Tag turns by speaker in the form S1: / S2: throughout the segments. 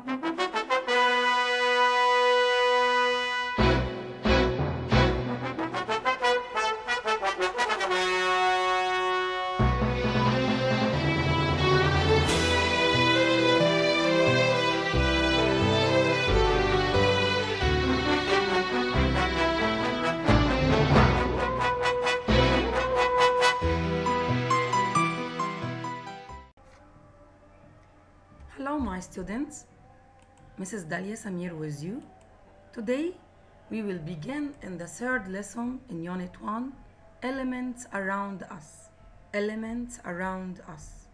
S1: Hello, my students. Mrs. Dalia Samir with you. Today, we will begin in the third lesson in Unit 1 Elements Around Us. Elements Around Us.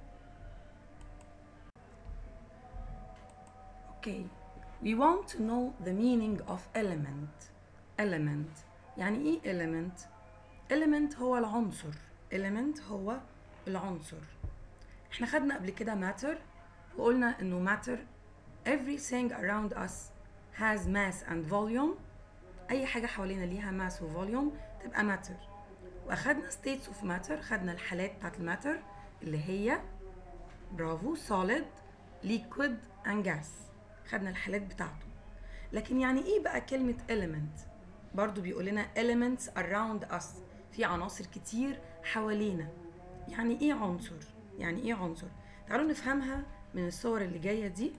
S1: Okay, we want to know the meaning of element. Element يعني إيه element؟ element هو العنصر. element هو العنصر. احنا خدنا قبل كده matter وقلنا انه matter everything around us has mass and volume اي حاجه حوالينا ليها mass و volume تبقى matter واخدنا states of matter خدنا الحالات بتاعت الماتر اللي هي برافو solid liquid and gas خدنا الحالات بتاعته لكن يعني ايه بقى كلمه element برضو بيقول لنا elements around us في عناصر كتير حوالينا يعني ايه عنصر يعني ايه عنصر تعالوا نفهمها من الصور اللي جايه دي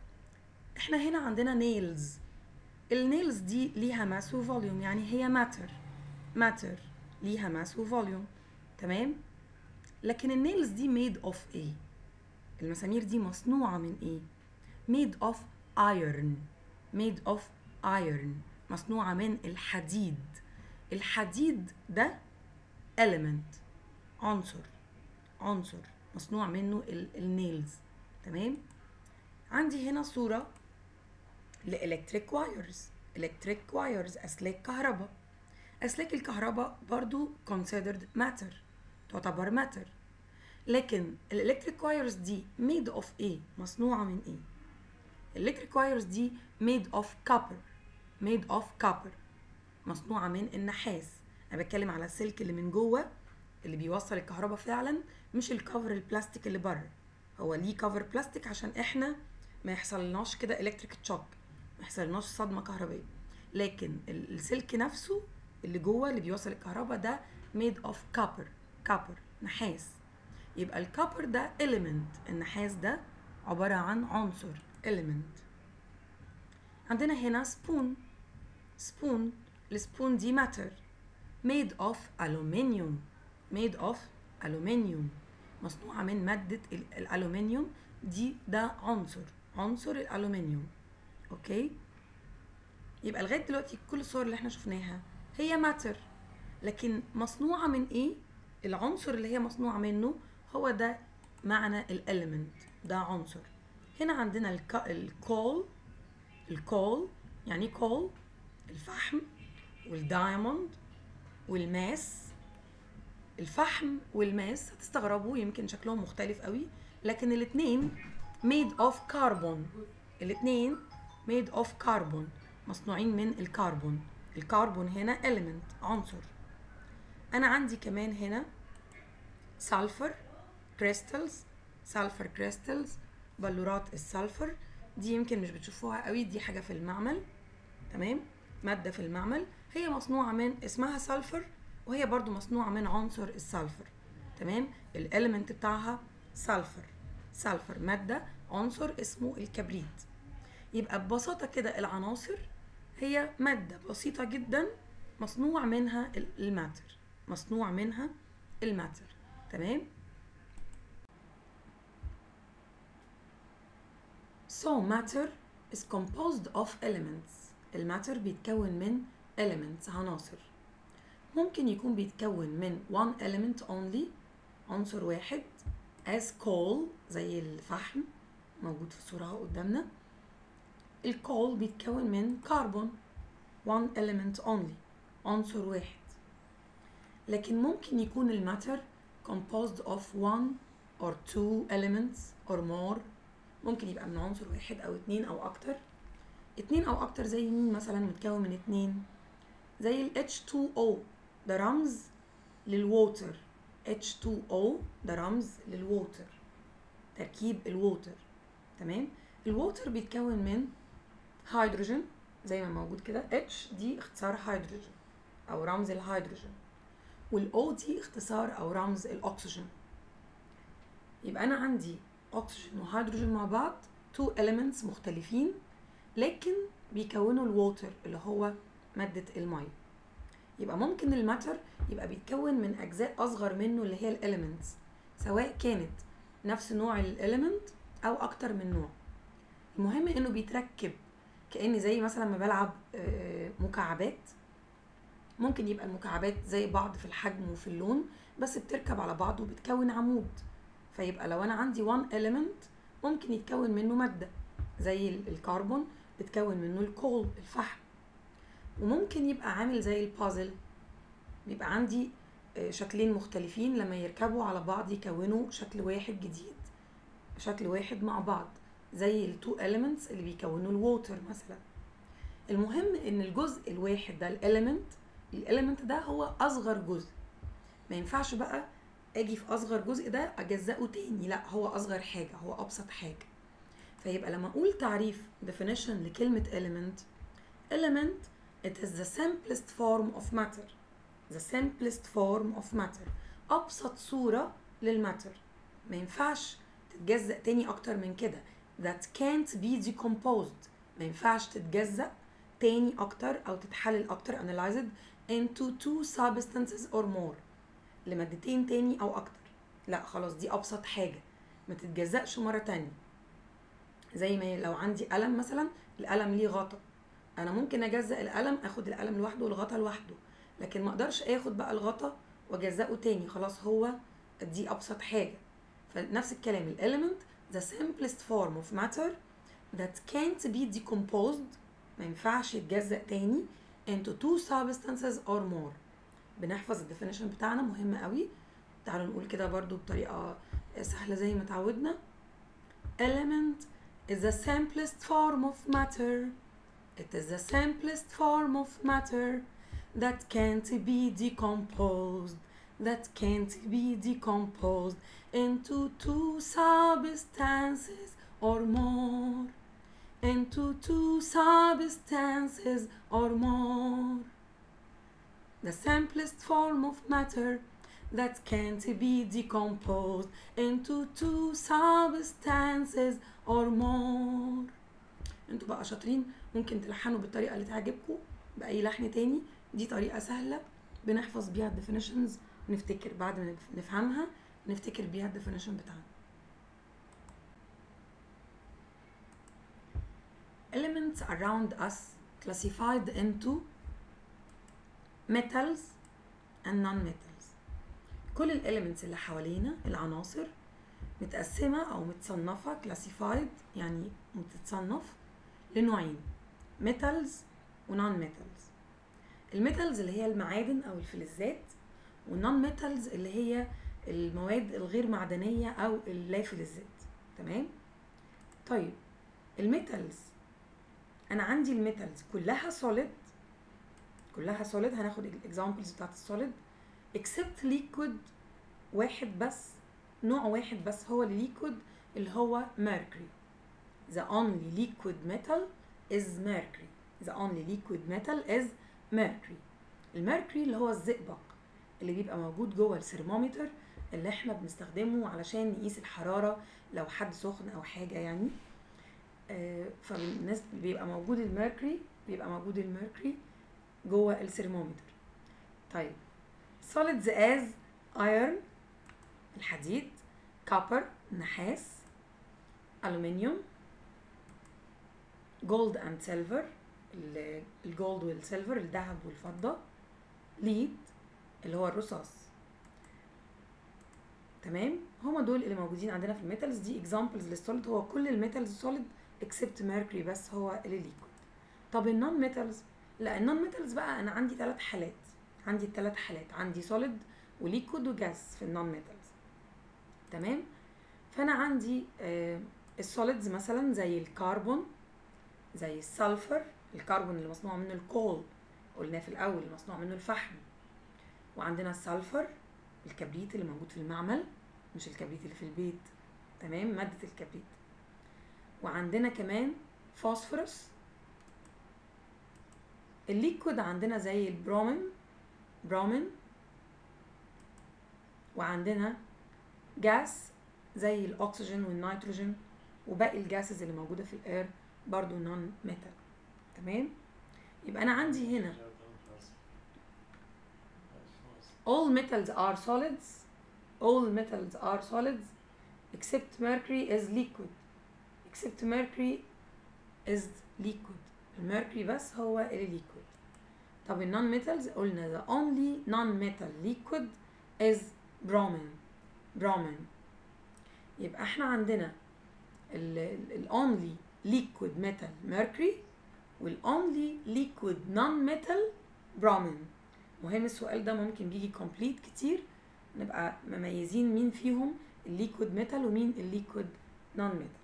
S1: احنا هنا عندنا نيلز النيلز دي ليها ماس وفوليوم يعني هي ماتر ماتر ليها ماس وفوليوم تمام لكن النيلز دي ميد اوف ايه المسامير دي مصنوعه من ايه ميد اوف ايرن ميد اوف ايرن مصنوعه من الحديد الحديد ده element عنصر عنصر مصنوع منه النيلز تمام عندي هنا صورة لإلكتريك وايرز إلكتريك وايرز أسلاك كهرباء أسلاك الكهرباء برضو considered matter تعتبر matter لكن الإلكتريك وايرز دي made of إيه؟ مصنوعة من إيه؟ الإلكتريك وايرز دي made of copper made of copper مصنوعة من النحاس أنا بتكلم على السلك اللي من جوه اللي بيوصل الكهرباء فعلا مش الكفر البلاستيك اللي بره هو ليه كفر بلاستيك عشان احنا ما يحصلناش كده الكتريك تشوك ما يحصلناش صدمه كهربائيه لكن السلك نفسه اللي جوه اللي بيوصل الكهرباء ده ميد اوف كابر كابر نحاس يبقى الكابر ده element النحاس ده عباره عن عنصر element عندنا هنا سبون سبون السبون دي ماتر made of aluminium made of aluminium مصنوعة من مادة الألومنيوم دي ده عنصر عنصر الألومنيوم أوكي يبقى لغاية دلوقتي كل الصور اللي احنا شفناها هي ماتر لكن مصنوعة من ايه العنصر اللي هي مصنوعة منه هو ده معنى الاليمنت ده عنصر هنا عندنا الكول الكول يعني كول الفحم والدايموند والماس الفحم والماس هتستغربوا يمكن شكلهم مختلف قوي لكن الاثنين made of carbon الاثنين made of carbon مصنوعين من الكربون الكربون هنا element عنصر انا عندي كمان هنا سلفر كريستالز سلفر كريستالز بلورات السلفر دي يمكن مش بتشوفوها قوي دي حاجه في المعمل تمام ماده في المعمل هي مصنوعه من اسمها سلفر وهي برضو مصنوعة من عنصر السلفر تمام الاليمنت بتاعها سلفر سلفر مادة عنصر اسمه الكبريت يبقى ببساطة كده العناصر هي مادة بسيطة جدا مصنوع منها الماتر مصنوع منها الماتر تمام So matter is composed of elements الماتر بيتكون من elements عناصر ممكن يكون بيتكون من one element only عنصر واحد as coal زي الفحم موجود في الصورة اهو قدامنا الكول بيتكون من كربون one element only عنصر واحد لكن ممكن يكون الماتر composed of one or two elements or more ممكن يبقى من عنصر واحد او اتنين او اكتر اتنين او اكتر زي مين مثلا متكون من اتنين زي ال H2O ده رمز للووتر H2O ده رمز للووتر تركيب الووتر تمام الووتر بيتكون من هيدروجين زي ما موجود كده اتش دي اختصار هيدروجين او رمز الهيدروجين والاو دي اختصار او رمز الاكسجين يبقى انا عندي اكسجين وهيدروجين مع بعض تو elements مختلفين لكن بيكونوا الووتر اللي هو مادة المية يبقى ممكن الماتر يبقى بيتكون من اجزاء اصغر منه اللي هي الاليمنتس سواء كانت نفس نوع الاليمنت او اكتر من نوع المهم انه بيتركب كاني زي مثلا ما بلعب آه، مكعبات ممكن يبقى المكعبات زي بعض في الحجم وفي اللون بس بتركب على بعض وبتكون عمود فيبقى لو انا عندي one element ممكن يتكون منه مادة زي ال- الكربون بتكون منه الكول الفحم وممكن يبقى عامل زي البازل بيبقى عندي آه، شكلين مختلفين لما يركبوا على بعض يكونوا شكل واحد جديد شكل واحد مع بعض زي التو elements اللي بيكونوا الووتر مثلا المهم ان الجزء الواحد ده الاليمنت الاليمنت ده هو اصغر جزء ما ينفعش بقى اجي في اصغر جزء ده اجزأه تاني لا هو اصغر حاجه هو ابسط حاجه فيبقى لما اقول تعريف definition لكلمه element element it is the simplest form of matter the simplest form of matter ابسط صوره للماتر ما ينفعش تتجزأ تاني اكتر من كده that can't be decomposed ما ينفعش تتجزأ تاني اكتر او تتحلل اكتر analyzed into two substances or more لمادتين تاني او اكتر لا خلاص دي ابسط حاجه ما تتجزأش مره تانية زي ما لو عندي قلم مثلا القلم ليه غطا انا ممكن اجزأ القلم اخد القلم لوحده والغطا لوحده لكن ما اقدرش اخد بقى الغطا واجزأه تاني خلاص هو دي ابسط حاجه فنفس الكلام الاليمنت the simplest form of matter that can't be decomposed ما ينفعش يتجزأ تاني into two substances or more بنحفظ الديفينيشن بتاعنا مهم قوي تعالوا نقول كده برضو بطريقة سهلة زي ما اتعودنا element is the simplest form of matter it is the simplest form of matter that can't be decomposed that can't be decomposed into two substances or more into two substances or more the simplest form of matter that can't be decomposed into two substances or more انتوا بقى شاطرين ممكن تلحنوا بالطريقه اللي تعجبكم باي لحن تاني دي طريقه سهله بنحفظ بيها الديفينيشنز نفتكر بعد ما نفهمها نفتكر بيها الديفينيشن بتاعنا elements around us classified into metals and non-metals كل الاليمنتس اللي حوالينا العناصر متقسمة أو متصنفة classified يعني متتصنف لنوعين metals و non-metals الميتالز اللي هي المعادن أو الفلزات والنون ميتالز اللي هي المواد الغير معدنية أو اللا فلزات تمام طيب الميتالز أنا عندي الميتالز كلها solid كلها solid هناخد الاكزامبلز بتاعت السوليد except liquid واحد بس نوع واحد بس هو الليكويد اللي هو mercury the only liquid metal is mercury the only liquid metal is mercury الميركوري اللي هو الزئبق اللي بيبقى موجود جوه الثرمومتر اللي احنا بنستخدمه علشان نقيس الحرارة لو حد سخن او حاجة يعني آه، فالناس بيبقى موجود الميركوري بيبقى موجود الميركوري جوه الثرمومتر طيب solids as iron الحديد copper النحاس aluminium gold and silver ال- الجولد والسيلفر الذهب والفضة ليد اللي هو الرصاص تمام هما دول اللي موجودين عندنا في الميتالز دي اكزامبلز للسوليد هو كل الميتالز سوليد اكسبت ميركوري بس هو اللي ليكويد طب النون ميتالز لا النون ميتالز بقى انا عندي ثلاث حالات عندي الثلاث حالات عندي سوليد وليكويد وجاز في النون ميتالز تمام فانا عندي آه السوليدز مثلا زي الكربون زي السلفر الكربون اللي مصنوع منه الكول قلناه في الاول اللي مصنوع منه الفحم وعندنا السلفر الكبريت اللي موجود في المعمل مش الكبريت اللي في البيت تمام مادة الكبريت وعندنا كمان فوسفورس الليكويد عندنا زي البرومين برومين وعندنا جاس زي الاكسجين والنيتروجين وباقي الجاسز اللي موجوده في الاير برضو نون ميتال تمام يبقى انا عندي هنا all metals are solids all metals are solids except mercury is liquid except mercury is liquid الميركوري بس هو اللي liquid طب النون ميتالز قلنا the only non metal liquid is bromine bromine يبقى احنا عندنا ال ال only liquid metal mercury وال only liquid non metal bromine مهم السؤال ده ممكن بيجي complete كتير نبقى مميزين مين فيهم الليكويد ميتال ومين الليكويد نون ميتال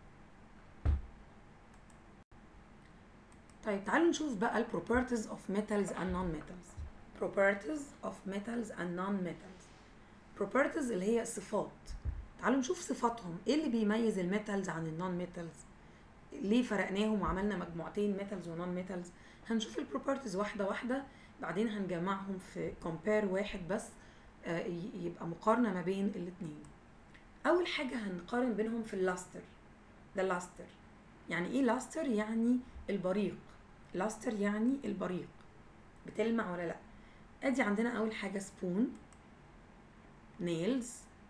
S1: طيب تعالوا نشوف بقى ال properties of metals and non-metals properties of metals and non-metals properties اللي هي الصفات تعالوا نشوف صفاتهم ايه اللي بيميز الميتالز عن النون ميتالز ليه فرقناهم وعملنا مجموعتين ميتالز ونون ميتالز هنشوف البروبرتيز واحده واحده بعدين هنجمعهم في كومبير واحد بس آه، ي- يبقى مقارنه ما بين الاتنين اول حاجه هنقارن بينهم في اللاستر ده لاستر يعني ايه لاستر يعني البريق لاستر يعني البريق بتلمع ولا لا ادي عندنا اول حاجه سبون نيلز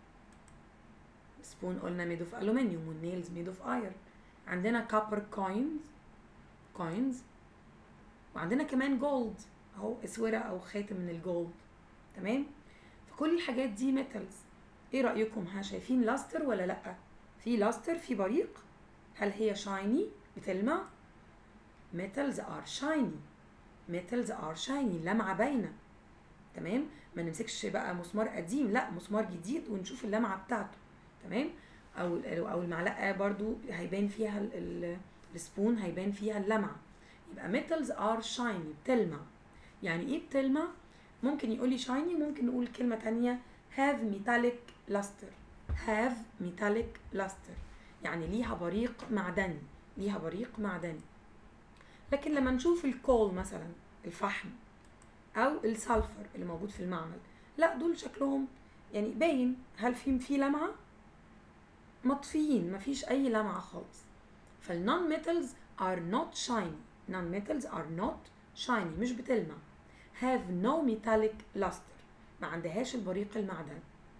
S1: سبون قلنا ميد اوف الومنيوم والنيلز ميد اوف ايرون عندنا كابر كوينز كوينز وعندنا كمان جولد اهو اسوره او خاتم من الجولد تمام فكل الحاجات دي ميتالز ايه رايكم ها شايفين لاستر ولا لا في لاستر في بريق هل هي شايني بتلمع metals are shiny metals are shiny لمعة باينة تمام ما نمسكش بقى مسمار قديم لا مسمار جديد ونشوف اللمعة بتاعته تمام او او المعلقة برضو هيبان فيها ال- ال- السبون هيبان فيها اللمعة يبقى metals are shiny بتلمع يعني ايه بتلمع ممكن يقول لي shiny ممكن نقول كلمة تانية have metallic luster have metallic luster يعني ليها بريق معدني ليها بريق معدني لكن لما نشوف الكول مثلا الفحم او السلفر اللي موجود في المعمل لا دول شكلهم يعني باين هل في في لمعه مطفيين مفيش اي لمعه خالص فالنون ميتالز are not shiny non metals are not shiny مش بتلمع have no metallic luster ما عندهاش البريق المعدني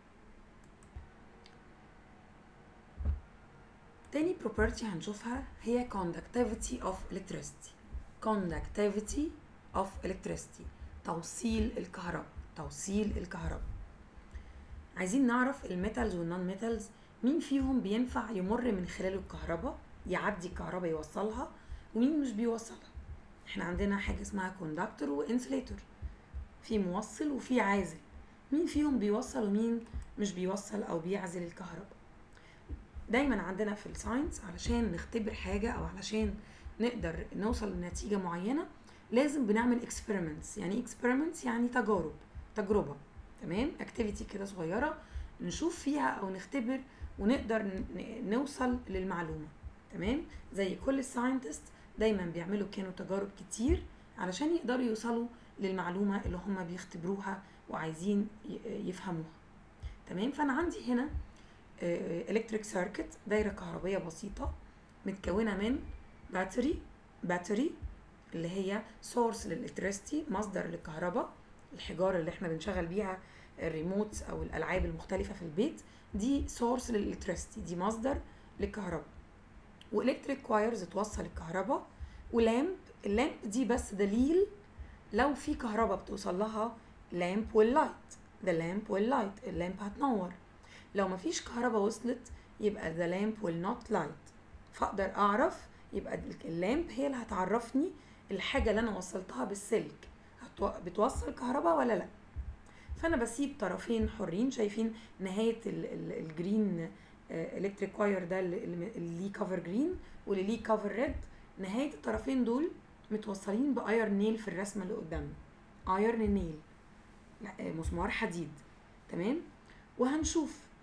S1: تاني property هنشوفها هي conductivity of electricity conductivity of electricity توصيل الكهرباء توصيل الكهرباء عايزين نعرف الميتالز والنون ميتالز مين فيهم بينفع يمر من خلاله الكهرباء يعدي الكهرباء يوصلها ومين مش بيوصلها احنا عندنا حاجه اسمها كوندكتور وانسليتور في موصل وفي عازل مين فيهم بيوصل ومين مش بيوصل او بيعزل الكهرباء دايما عندنا في الساينس علشان نختبر حاجه او علشان نقدر نوصل لنتيجه معينه لازم بنعمل اكسبيرمنتس يعني اكسبيرمنتس يعني تجارب تجربه تمام اكتيفيتي كده صغيره نشوف فيها او نختبر ونقدر ن- نوصل للمعلومه تمام زي كل الساينتست دايما بيعملوا كانوا تجارب كتير علشان يقدروا يوصلوا للمعلومه اللي هم بيختبروها وعايزين ي- يفهموها تمام فانا عندي هنا الكتريك سيركت دايره كهربيه بسيطه متكونه من باتري باتري اللي هي سورس للالكتريستي مصدر للكهرباء الحجاره اللي احنا بنشغل بيها الريموتس او الالعاب المختلفه في البيت دي سورس للالكتريستي دي مصدر للكهرباء والكتريك وايرز توصل الكهرباء ولامب اللامب دي بس دليل لو في كهرباء بتوصل لها لامب واللايت ده لامب واللايت اللامب هتنور لو مفيش كهرباء وصلت يبقى the lamp will not light فاقدر اعرف يبقى اللامب هي اللي هتعرفني الحاجه اللي انا وصلتها بالسلك هتو- بتوصل كهرباء ولا لا فانا بسيب طرفين حرين شايفين نهايه ال- ال- الجرين الكتريك واير ده اللي اللي ليه كفر جرين واللي ليه كفر ريد نهايه الطرفين دول متوصلين بايرن نيل في الرسمه اللي قدامنا ايرن نيل مسمار حديد تمام وهنشوف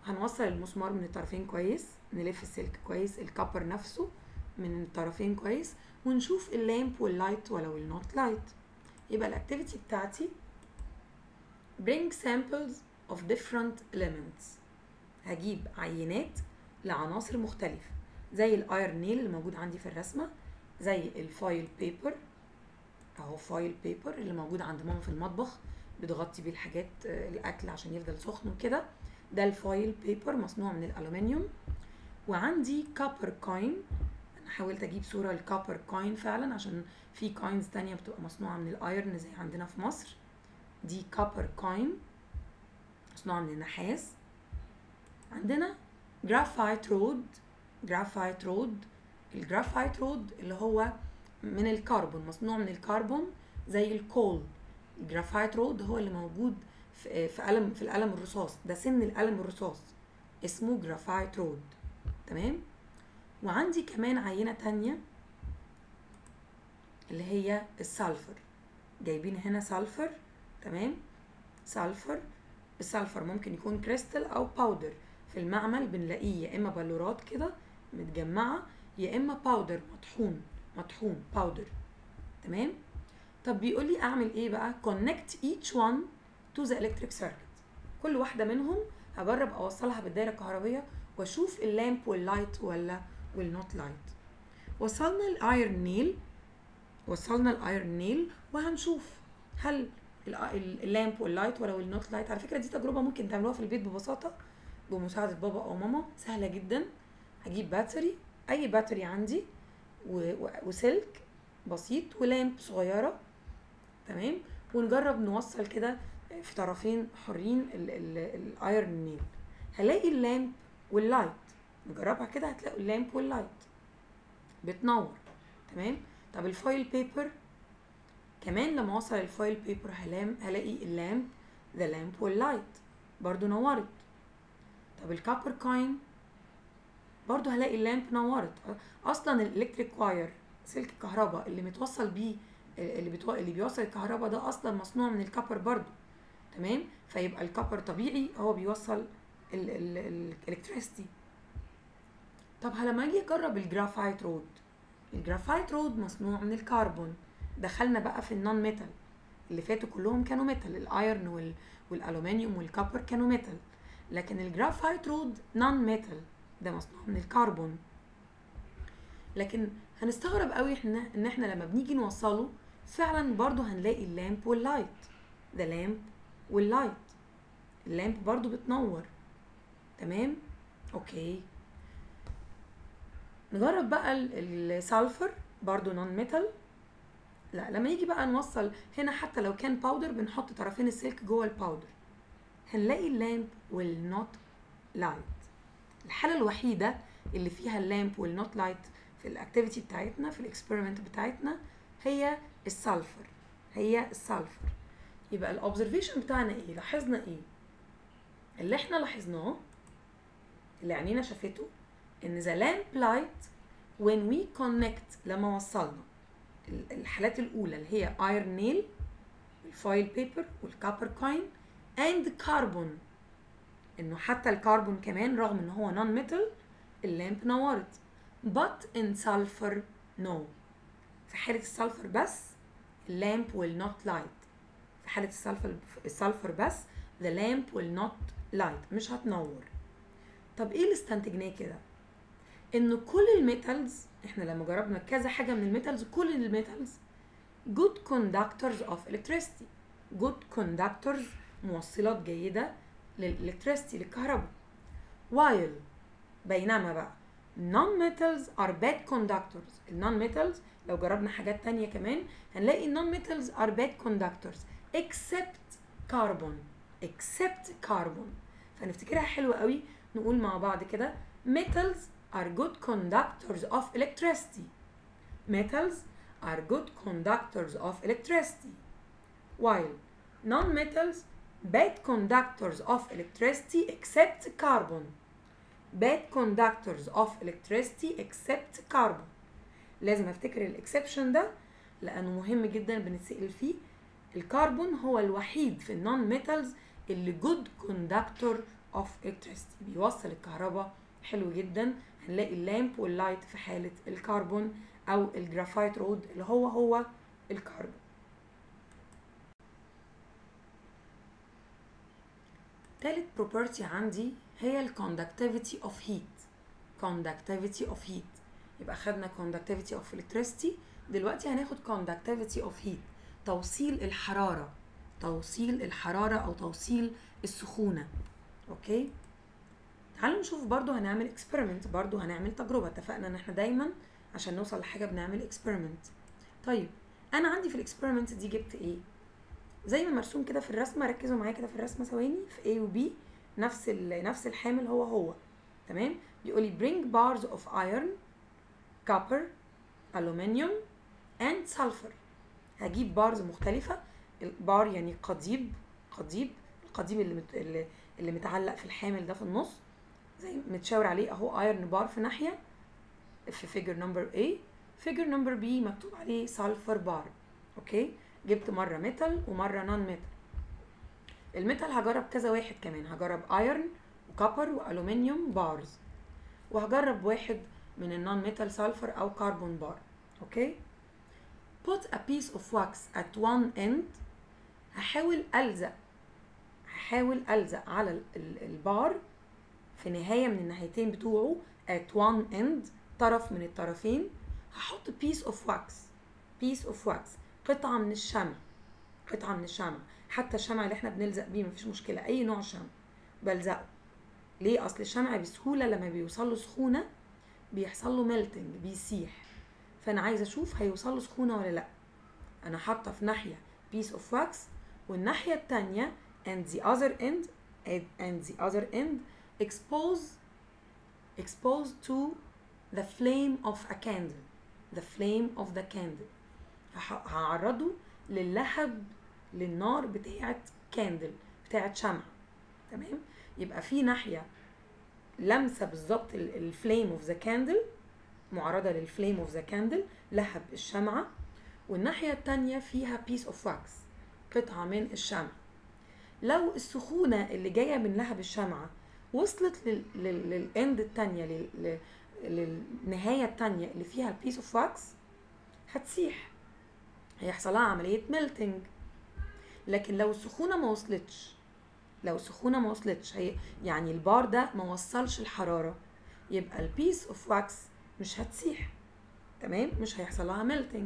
S1: هنوصل المسمار من الطرفين كويس نلف السلك كويس الكبر نفسه من الطرفين كويس ونشوف اللامب واللايت ولو النوت لايت يبقى الاكتيفيتي بتاعتي bring samples of different elements هجيب عينات لعناصر مختلفة زي الايرن نيل اللي موجود عندي في الرسمة زي الفايل بيبر اهو فايل بيبر اللي موجود عند ماما في المطبخ بتغطي بيه الحاجات آه، الاكل عشان يفضل سخن وكده ده الفايل بيبر مصنوع من الالومنيوم وعندي كابر كوين انا حاولت اجيب صوره الكابر كوين فعلا عشان في كوينز تانية بتبقى مصنوعه من الايرن زي عندنا في مصر دي كابر كوين مصنوعه من النحاس عندنا جرافايت رود جرافايت رود الجرافايت رود اللي هو من الكربون مصنوع من الكربون زي الكول الجرافايت رود هو اللي موجود في في قلم في القلم الرصاص ده سن القلم الرصاص اسمه جرافايت رود تمام وعندي كمان عينة تانية اللي هي السلفر جايبين هنا سلفر تمام سلفر السلفر ممكن يكون كريستال او باودر في المعمل بنلاقيه يا اما بلورات كده متجمعه يا اما باودر مطحون مطحون باودر تمام طب بيقول لي اعمل ايه بقى connect each one to the electric circuit كل واحده منهم هجرب اوصلها بالدايره الكهربيه واشوف اللامب واللايت ولا والنوت لايت وصلنا الايرن نيل وصلنا الايرن نيل وهنشوف هل ال- ال- اللامب واللايت ولا النوت لايت على فكره دي تجربه ممكن تعملوها في البيت ببساطه بمساعده بابا او ماما سهله جدا هجيب باتري اي باتري عندي و- و- وسلك بسيط ولامب صغيره تمام ونجرب نوصل كده في طرفين حرين ال- ال- الايرن نيل هلاقي اللامب واللايت نجربها كده هتلاقوا اللامب واللايت بتنور تمام طب الفويل بيبر كمان لما اوصل الفويل بيبر هلام هلاقي اللامب ذا لامب واللايت برضو نورت طب الكابر كوين برضو هلاقي اللامب نورت اصلا الالكتريك واير سلك الكهرباء اللي متوصل بيه اللي بتو... اللي بيوصل الكهرباء ده اصلا مصنوع من الكبر برضو تمام فيبقى الكبر طبيعي هو بيوصل الالكتريستي طب لما اجي اجرب الجرافايت رود الجرافايت رود مصنوع من الكربون دخلنا بقى في النون ميتال اللي فاتوا كلهم كانوا ميتال الايرن وال... والالومنيوم والكبر كانوا ميتال لكن الجرافايت رود نون ميتال ده مصنوع من الكربون لكن هنستغرب قوي احنا ان احنا لما بنيجي نوصله فعلا برضو هنلاقي اللامب واللايت ده لامب واللايت اللامب برضو بتنور تمام اوكي نجرب بقى ال- السلفر برضو نون ميتال لا لما يجي بقى نوصل هنا حتى لو كان باودر بنحط طرفين السلك جوه الباودر هنلاقي اللامب والنوت لايت الحالة الوحيدة اللي فيها اللامب والنوت لايت في الاكتيفيتي بتاعتنا في الاكسبيرمنت بتاعتنا هي السلفر هي السلفر يبقى الاوبزرفيشن بتاعنا ايه لاحظنا ايه اللي احنا لاحظناه اللي عينينا شافته ان the lamp light when we connect لما وصلنا ال- الحالات الاولى اللي هي iron nail الفايل بيبر والكابر كوين and carbon انه حتى الكربون كمان رغم ان هو نون ميتال اللامب نورت but in sulfur no في حالة السلفر بس اللامب will not light في حالة السلفر السلفر بس the lamp will not light مش هتنور طب ايه اللي استنتجناه كده ان كل الميتالز احنا لما جربنا كذا حاجة من الميتالز كل الميتالز good conductors of electricity good conductors موصلات جيدة للإلكتريستي للكهرباء while بينما بقى non metals are bad conductors ال non metals لو جربنا حاجات تانية كمان هنلاقي non metals are bad conductors except carbon except carbon فنفتكرها حلوة قوي نقول مع بعض كده metals are good conductors of electricity metals are good conductors of electricity while non-metals bad conductors of electricity except carbon bad conductors of electricity except carbon لازم افتكر الاكسبشن ده لانه مهم جدا بنتسال فيه الكربون هو الوحيد في النون ميتالز اللي جود كوندكتور of electricity بيوصل الكهرباء حلو جدا هنلاقي اللامب واللايت في حالة الكربون أو الجرافايت رود اللي هو هو الكربون تالت property عندي هي ال conductivity of heat conductivity of heat يبقى خدنا conductivity of electricity دلوقتي هناخد conductivity of heat توصيل الحرارة توصيل الحرارة أو توصيل السخونة أوكي تعالوا نشوف برضو هنعمل experiment برضو هنعمل تجربة اتفقنا ان احنا دايما عشان نوصل لحاجة بنعمل experiment طيب انا عندي في الاكسبيرمنت دي جبت ايه زي ما مرسوم كده في الرسمة ركزوا معايا كده في الرسمة ثواني في A و B نفس نفس الحامل هو هو تمام بيقول لي bring bars of iron copper aluminium and sulfur هجيب بارز مختلفة البار يعني قضيب قضيب القضيب اللي مت... اللي, اللي متعلق في الحامل ده في النص زي متشاور عليه اهو ايرن بار في ناحية في فيجر نمبر A فيجر نمبر B مكتوب عليه سلفر بار اوكي جبت مرة ميتال ومرة نون ميتال الميتال هجرب كذا واحد كمان هجرب ايرن وكوبر والومنيوم بارز وهجرب واحد من النون ميتال سلفر او كربون بار اوكي put a piece of wax at one end هحاول ألزق هحاول ألزق على ال- ال- البار في نهاية من الناحيتين بتوعه at one end طرف من الطرفين هحط piece of wax piece of wax قطعة من الشمع قطعة من الشمع حتى الشمع اللي احنا بنلزق بيه مفيش مشكلة أي نوع شمع بلزقه ليه أصل الشمع بسهولة لما بيوصل له سخونة بيحصل له ميلتنج بيسيح فانا عايزه اشوف هيوصل له سخونه ولا لا انا حاطه في ناحيه piece of wax والناحيه التانية and the other end and the other end expose exposed to the flame of a candle the flame of the candle هح- هعرضه للهب للنار بتاعت كاندل بتاعت شمعة تمام يبقى في ناحية لمسة بالظبط الفليم اوف ذا كاندل معرضة للفليم اوف ذا كاندل لهب الشمعة والناحية التانية فيها بيس اوف واكس قطعة من الشمع لو السخونة اللي جاية من لهب الشمعة وصلت لل- لل- للاند التانية لل- لل- للنهاية التانية اللي فيها البيس اوف واكس هتسيح هيحصل لها عملية ميلتنج لكن لو السخونة ما وصلتش لو السخونة ما وصلتش هي يعني البار ده ما وصلش الحرارة يبقى البيس اوف واكس مش هتسيح تمام مش هيحصل لها ميلتنج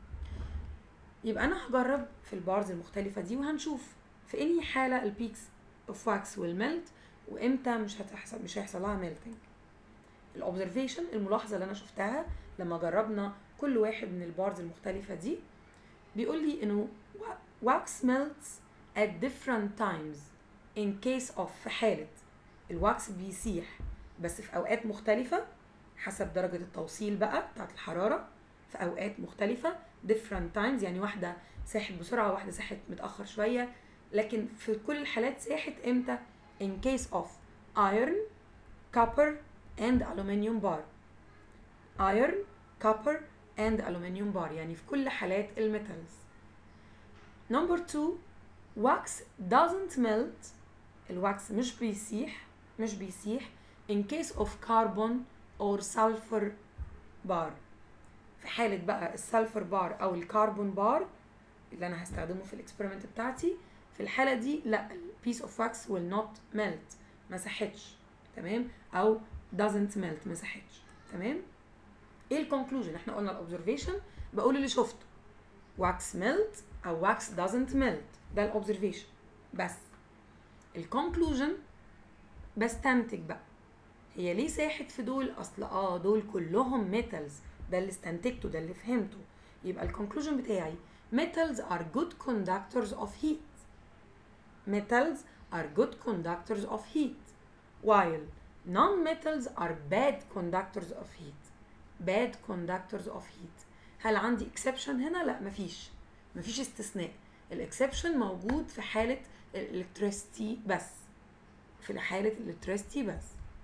S1: يبقى انا هجرب في البارز المختلفة دي وهنشوف في انهي حالة البيكس اوف واكس والميلت وامتى مش هتحصل مش هيحصل لها ميلتنج الاوبزرفيشن الملاحظة اللي انا شفتها لما جربنا كل واحد من البارز المختلفة دي بيقول لي انه wax melts at different times in case of في حالة الواكس بيسيح بس في اوقات مختلفة حسب درجة التوصيل بقى بتاعت الحرارة في اوقات مختلفة different times يعني واحدة ساحت بسرعة واحدة ساحت متأخر شوية لكن في كل الحالات ساحت امتى in case of iron copper and aluminium bar iron copper and aluminium bar يعني في كل حالات الميتالز number two wax doesn't melt الواكس مش بيسيح مش بيسيح in case of carbon or sulfur bar في حالة بقى السلفر بار أو الكربون بار اللي أنا هستخدمه في الإكسبيرمنت بتاعتي في الحالة دي لا البيس اوف wax will not melt ما ساحتش تمام أو doesn't melt ما ساحتش تمام ايه الكونكلوجن احنا قلنا الاوبزرفيشن بقول اللي شفته wax melt او wax doesn't melt ده الاوبزرفيشن بس الكونكلوجن بستنتج بقى هي ليه ساحت في دول اصل اه دول كلهم ميتالز ده اللي استنتجته ده اللي فهمته يبقى الكونكلوجن بتاعي metals are good conductors of heat metals are good conductors of heat while non-metals are bad conductors of heat bad conductors of heat هل عندي exception هنا لا مفيش مفيش استثناء الاكسبشن موجود في حالة الالكتريستي بس في حالة الالكتريستي بس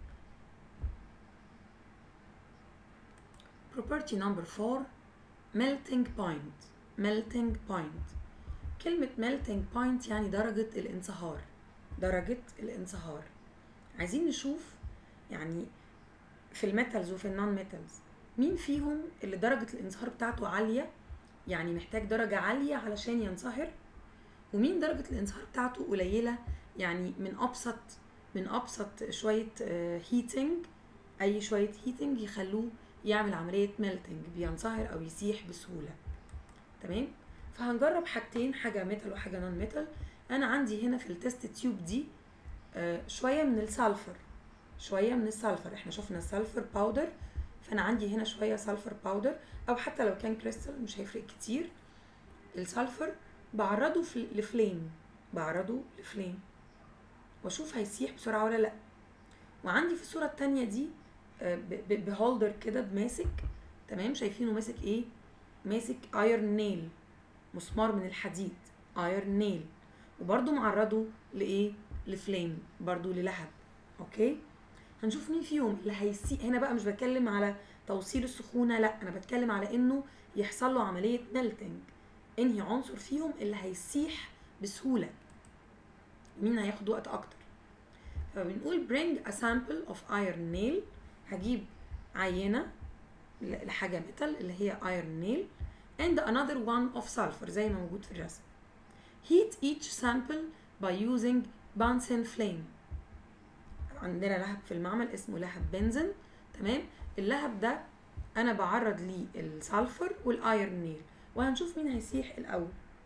S1: property number 4 melting point melting point كلمة melting point يعني درجة الانصهار درجة الانصهار عايزين نشوف يعني في الميتالز وفي النون ميتالز مين فيهم اللي درجة الانصهار بتاعته عالية يعني محتاج درجة عالية علشان ينصهر ومين درجة الانصهار بتاعته قليلة يعني من أبسط من أبسط شوية هيتنج أي شوية هيتنج يخلوه يعمل عملية ميلتنج بينصهر أو يسيح بسهولة تمام فهنجرب حاجتين حاجة ميتال وحاجة نون ميتال أنا عندي هنا في التست تيوب دي آه، شوية من السلفر شوية من السلفر احنا شفنا السلفر باودر فأنا عندي هنا شوية سلفر باودر أو حتى لو كان كريستال مش هيفرق كتير السلفر بعرضه في لفليم بعرضه لفليم واشوف هيسيح بسرعة ولا لأ وعندي في الصورة التانية دي آه، ب- ب- بهولدر كده بماسك تمام شايفينه ماسك ايه ماسك ايرن نيل مسمار من الحديد ايرن نيل وبرده معرضه لايه لفليم برضو للهب اوكي هنشوف مين فيهم اللي هيسيح هنا بقى مش بتكلم على توصيل السخونه لا انا بتكلم على انه يحصل له عمليه ميلتنج انهي عنصر فيهم اللي هيسيح بسهوله مين هياخد وقت اكتر فبنقول bring a sample of iron nail هجيب عينه ل- لحاجه ميتال اللي هي iron nail and another one of sulfur زي ما موجود في الرسم heat each sample by using Bunsen flame عندنا لهب في المعمل اسمه لهب بنزين تمام اللهب ده انا بعرض ليه السلفر والايرون نيل وهنشوف مين هيسيح الاول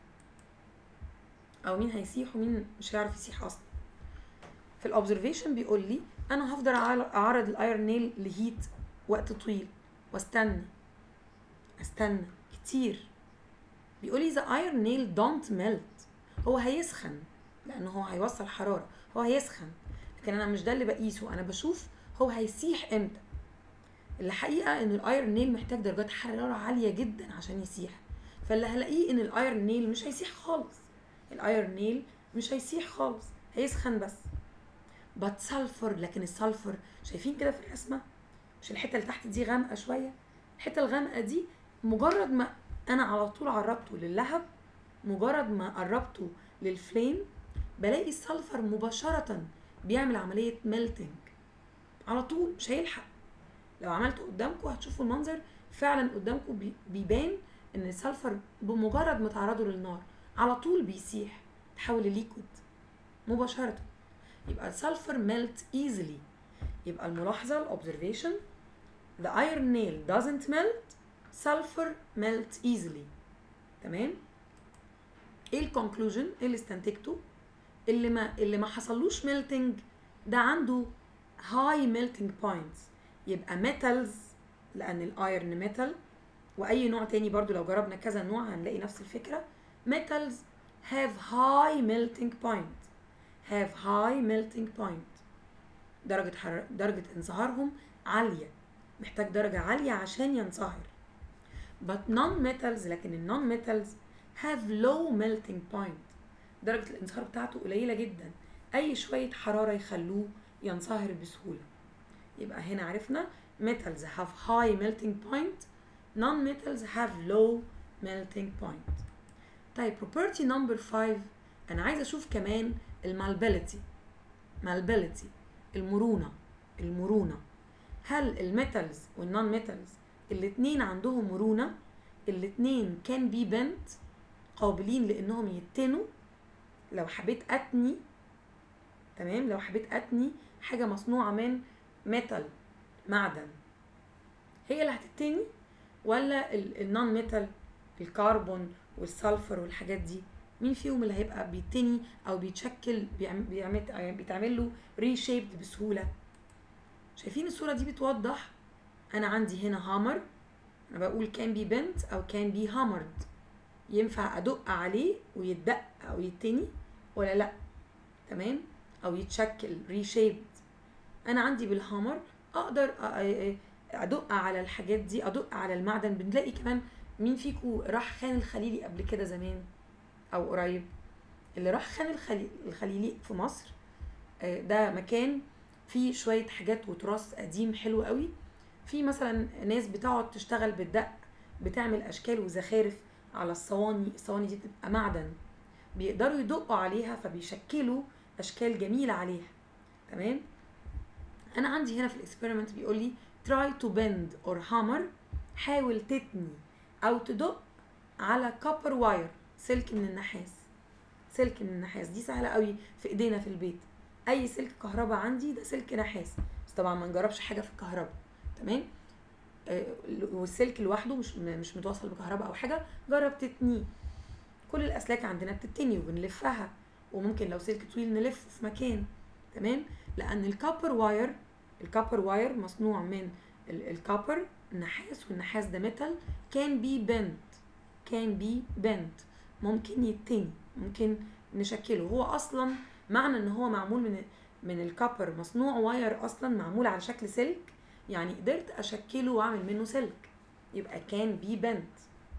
S1: او مين هيسيح ومين مش هيعرف يسيح اصلا في الاوبزرفيشن بيقول لي انا هفضل أعل- اعرض الايرون نيل لهيت وقت طويل واستنى استنى كتير بيقول لي the iron nail don't melt هو هيسخن لانه هو هيوصل حراره هو هيسخن لكن انا مش ده اللي بقيسه انا بشوف هو هيسيح امتى الحقيقه ان الايرون نيل محتاج درجات حراره عاليه جدا عشان يسيح فاللي هلاقيه ان الايرون نيل مش هيسيح خالص الايرون نيل مش هيسيح خالص هيسخن بس بات سلفر لكن السلفر شايفين كده في الرسمه مش الحته اللي تحت دي غامقه شويه الحته الغامقه دي مجرد ما انا على طول عرضته للهب مجرد ما قربته للفليم بلاقي السلفر مباشره بيعمل عمليه ميلتنج على طول مش هيلحق لو عملته قدامكم هتشوفوا المنظر فعلا قدامكم بي- بيبان ان السلفر بمجرد ما تعرضه للنار على طول بيسيح تحول لليكويد مباشره يبقى السلفر ميلت easily يبقى الملاحظه الاوبزرفيشن the iron nail doesn't melt sulfur melt easily تمام ايه الكونكلوجن ايه اللي استنتجته اللي ما اللي ما حصلوش ميلتنج ده عنده هاي ميلتنج بوينتس يبقى ميتالز لان الايرن ميتال واي نوع تاني برضو لو جربنا كذا نوع هنلاقي نفس الفكره metals have high melting point have high melting point درجة حرارة درجة انصهارهم عالية محتاج درجة عالية عشان ينصهر but non-metals لكن ال non-metals have low melting point درجة الانصهار بتاعته قليلة جدا أي شوية حرارة يخلوه ينصهر بسهولة يبقى هنا عرفنا metals have high melting point non-metals have low melting point طيب property number 5 أنا عايزة أشوف كمان المالبيليتي malleability المرونة المرونة هل الميتالز والنون ميتالز الاتنين عندهم مرونة الاتنين كان بي بنت قابلين لانهم يتنوا لو حبيت اتني تمام لو حبيت اتني حاجة مصنوعة من ميتال معدن هي اللي هتتني ولا النون ميتال الكربون والسلفر والحاجات دي مين فيهم اللي هيبقى بيتني او بيتشكل بيعمل بيعمل بيتعمل له ريشيبد بسهوله شايفين الصوره دي بتوضح انا عندي هنا هامر انا بقول كان بي بنت او كان بي هامرد ينفع ادق عليه ويتدق او يتني ولا لا تمام او يتشكل ريشيبد انا عندي بالهامر اقدر ادق على الحاجات دي ادق على المعدن بنلاقي كمان مين فيكو راح خان الخليلي قبل كده زمان او قريب اللي راح خان الخلي- الخليلي في مصر آه، ده مكان فيه شويه حاجات وتراث قديم حلو قوي في مثلا ناس بتقعد تشتغل بالدق بتعمل اشكال وزخارف على الصواني الصواني دي بتبقى معدن بيقدروا يدقوا عليها فبيشكلوا اشكال جميله عليها تمام انا عندي هنا في الاكسبيرمنت بيقول لي try to bend or hammer حاول تتني او تدق على كوبر واير سلك من النحاس سلك من النحاس دي سهله قوي في ايدينا في البيت اي سلك كهرباء عندي ده سلك نحاس بس طبعا ما نجربش حاجه في الكهرباء تمام آه، والسلك لوحده مش مش متوصل بكهرباء او حاجه جرب تتنيه كل الاسلاك عندنا بتتني وبنلفها وممكن لو سلك طويل نلفه في مكان تمام لان الكوبر واير الكوبر واير مصنوع من ال- الكوبر النحاس والنحاس ده ميتال كان بي بنت كان بي بنت ممكن يتني ممكن نشكله هو اصلا معنى ان هو معمول من من الكوبر مصنوع واير اصلا معمول على شكل سلك يعني قدرت اشكله واعمل منه سلك يبقى كان بي بنت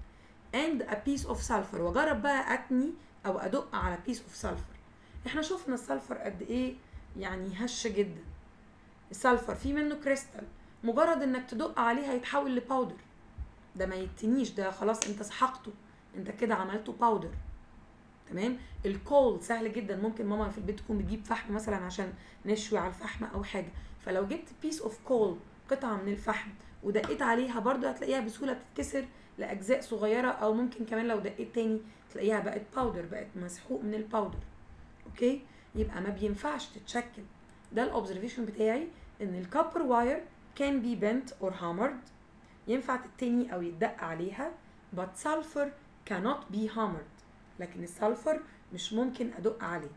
S1: and a piece of sulfur واجرب بقى اتني او ادق على piece of sulfur احنا شفنا السلفر قد ايه يعني هش جدا السلفر فيه منه كريستال مجرد انك تدق عليه هيتحول لباودر ده ما يتنيش ده خلاص انت سحقته انت كده عملته باودر تمام الكول سهل جدا ممكن ماما في البيت تكون بتجيب فحم مثلا عشان نشوي على الفحم او حاجه فلو جبت بيس اوف كول قطعه من الفحم ودقيت عليها برضو هتلاقيها بسهوله بتتكسر لاجزاء صغيره او ممكن كمان لو دقيت تاني تلاقيها بقت باودر بقت مسحوق من الباودر اوكي يبقى ما بينفعش تتشكل ده الاوبزرفيشن بتاعي ان الكوبر واير كان بي بنت اور hammered ينفع تتني او يتدق عليها but sulfur cannot be hammered لكن السلفر مش ممكن ادق عليه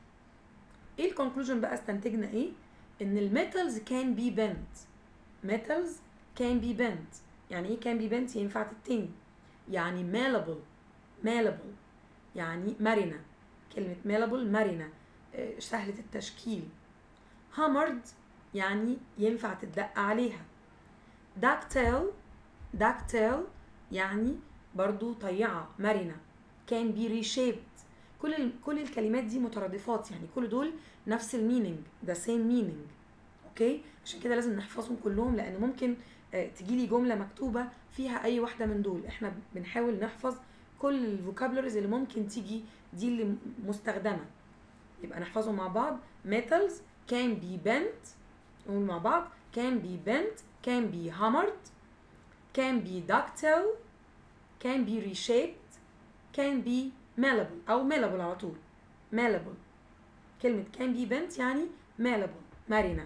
S1: ايه الكونكلوجن بقى استنتجنا ايه ان الميتالز كان بي بنت metals can be bent يعني ايه can be bent ينفع تتني يعني malleable malleable يعني مرنة كلمة malleable مرنة آه، سهلة التشكيل hammered يعني ينفع تدق عليها ductile ductile يعني برضو طيعة مرنة can be reshaped كل ال- كل الكلمات دي مترادفات يعني كل دول نفس المينينج the same meaning اوكي عشان كده لازم نحفظهم كلهم لان ممكن آه، تجيلي جمله مكتوبه فيها اي واحده من دول احنا بنحاول نحفظ كل الفوكابلريز اللي ممكن تيجي دي اللي م- مستخدمه يبقى نحفظهم مع بعض metals can be bent نقول مع بعض can be bent can be hammered can be ductile can be reshaped can be malleable او malleable على طول malleable كلمة can be bent يعني malleable مرنة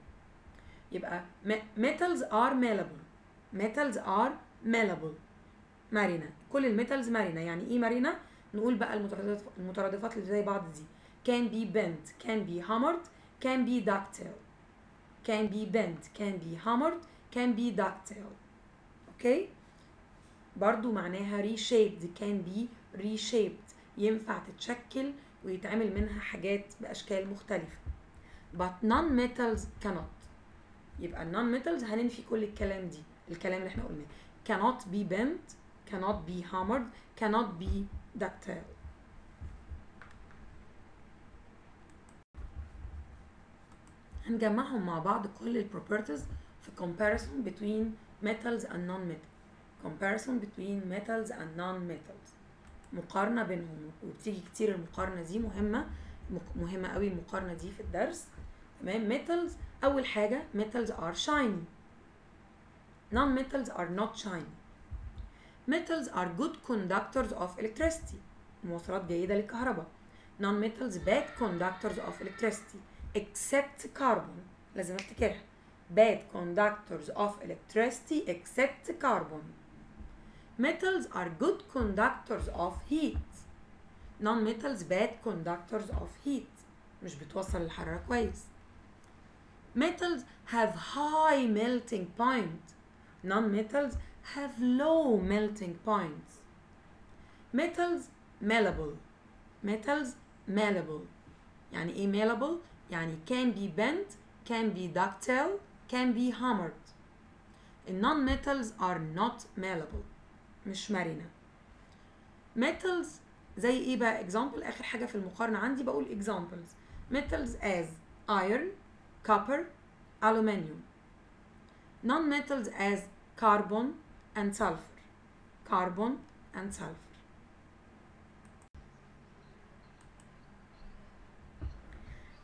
S1: يبقى me- metals are malleable metals are malleable مرنة كل الميتالز مرنة يعني ايه مرنة نقول بقى المترادف المترادفات اللي زي بعض دي can be bent can be hammered can be ductile can be bent can be hammered can be ductile اوكي برضو معناها reshaped can be reshaped ينفع تتشكل ويتعمل منها حاجات بأشكال مختلفة but non-metals cannot يبقى non-metals هننفي كل الكلام دي الكلام اللي احنا قلناه cannot be bent cannot be hammered cannot be ductile هنجمعهم مع بعض كل ال properties في comparison between metals and non-metals comparison between metals and non-metals مقارنة بينهم وبتيجي كتير المقارنة دي مهمة مك- مهمة قوي المقارنة دي في الدرس تمام metals أول حاجة metals are shiny non-metals are not shiny metals are good conductors of electricity موصلات جيدة للكهرباء non-metals bad conductors of electricity except carbon لازم افتكرها bad conductors of electricity except carbon metals are good conductors of heat non-metals bad conductors of heat مش بتوصل الحرارة كويس metals have high melting point non-metals have low melting points metals malleable metals malleable يعني ايه malleable يعني can be bent can be ductile can be hammered non metals are not malleable مش مرنة metals زي ايه بقى example اخر حاجة في المقارنة عندي بقول examples metals as iron copper aluminium non metals as carbon and sulfur carbon and sulfur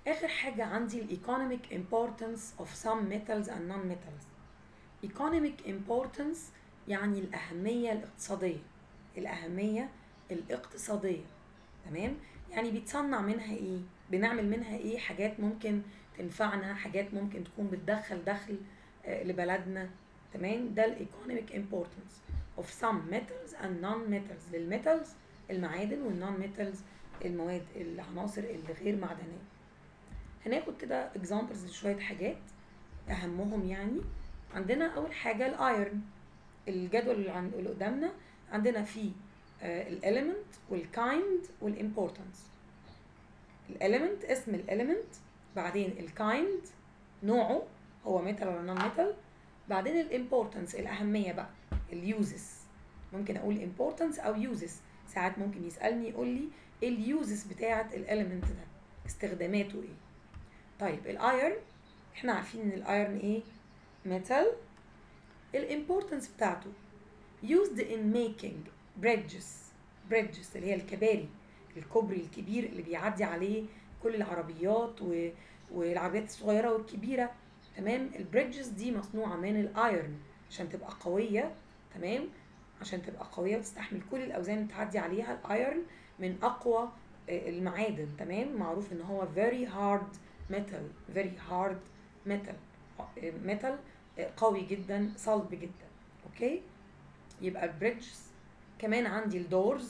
S1: اخر حاجه عندي الايكونوميك importance of some metals and non-metals economic importance يعني الاهميه الاقتصاديه الاهميه الاقتصاديه تمام يعني بيتصنع منها ايه بنعمل منها ايه حاجات ممكن تنفعنا حاجات ممكن تكون بتدخل دخل آه، لبلدنا تمام ده الايكونوميك importance of some metals and non-metals للميتالز المعادن والنون ميتالز المواد العناصر اللي غير معدنيه هناخد كده examples لشويه حاجات اهمهم يعني عندنا اول حاجه الايرن الجدول اللي عن- اللي قدامنا عندنا فيه الاليمنت والكايند والامبورتنس الاليمنت اسم الاليمنت بعدين الكايند نوعه هو ميتال ولا نون ميتال بعدين الامبورتنس الاهميه بقى اليوزز ممكن اقول امبورتنس او يوزز ساعات ممكن يسالني يقول لي ايه اليوزز بتاعه الاليمنت ده استخداماته ايه طيب الايرن احنا عارفين ان الايرن ايه ميتال الامبورتنس بتاعته used in making bridges bridges اللي هي الكباري الكوبري الكبير اللي بيعدي عليه كل العربيات و... والعربيات الصغيره والكبيره تمام البريدجز دي مصنوعه من الايرن عشان تبقى قويه تمام عشان تبقى قويه وتستحمل كل الاوزان اللي تعدي عليها الايرن من اقوى آه، المعادن تمام معروف ان هو very hard metal very hard metal metal قوي جدا صلب جدا اوكي يبقى البريدجز كمان عندي الدورز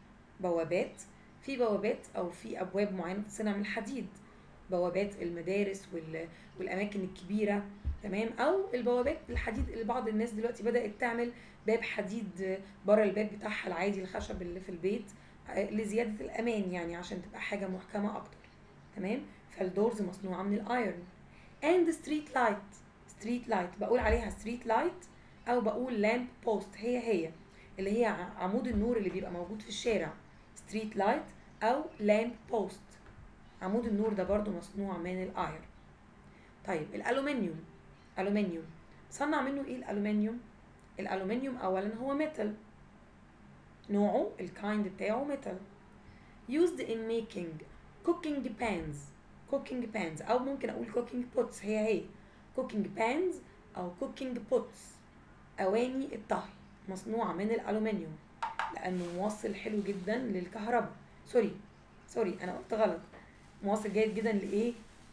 S1: بوابات في بوابات او في ابواب معينه بتصنع من الحديد بوابات المدارس وال... والاماكن الكبيره تمام او البوابات الحديد اللي بعض الناس دلوقتي بدات تعمل باب حديد بره الباب بتاعها العادي الخشب اللي في البيت آه، لزياده الامان يعني عشان تبقى حاجه محكمه اكتر تمام فالدورز مصنوعه من الايرن اند ستريت لايت ستريت لايت بقول عليها ستريت لايت او بقول لامب بوست هي هي اللي هي ع- عمود النور اللي بيبقى موجود في الشارع ستريت لايت او لامب بوست عمود النور ده برضو مصنوع من الايرن طيب الالومنيوم الومنيوم صنع منه ايه الالومنيوم الالومنيوم اولا هو ميتال نوعه الكايند بتاعه ميتال used in making cooking pans cooking pans او ممكن اقول cooking pots هي هي cooking pans او cooking pots اواني الطهي مصنوعه من الالومنيوم لانه موصل حلو جدا للكهرباء سوري سوري انا قلت غلط موصل جيد جدا لايه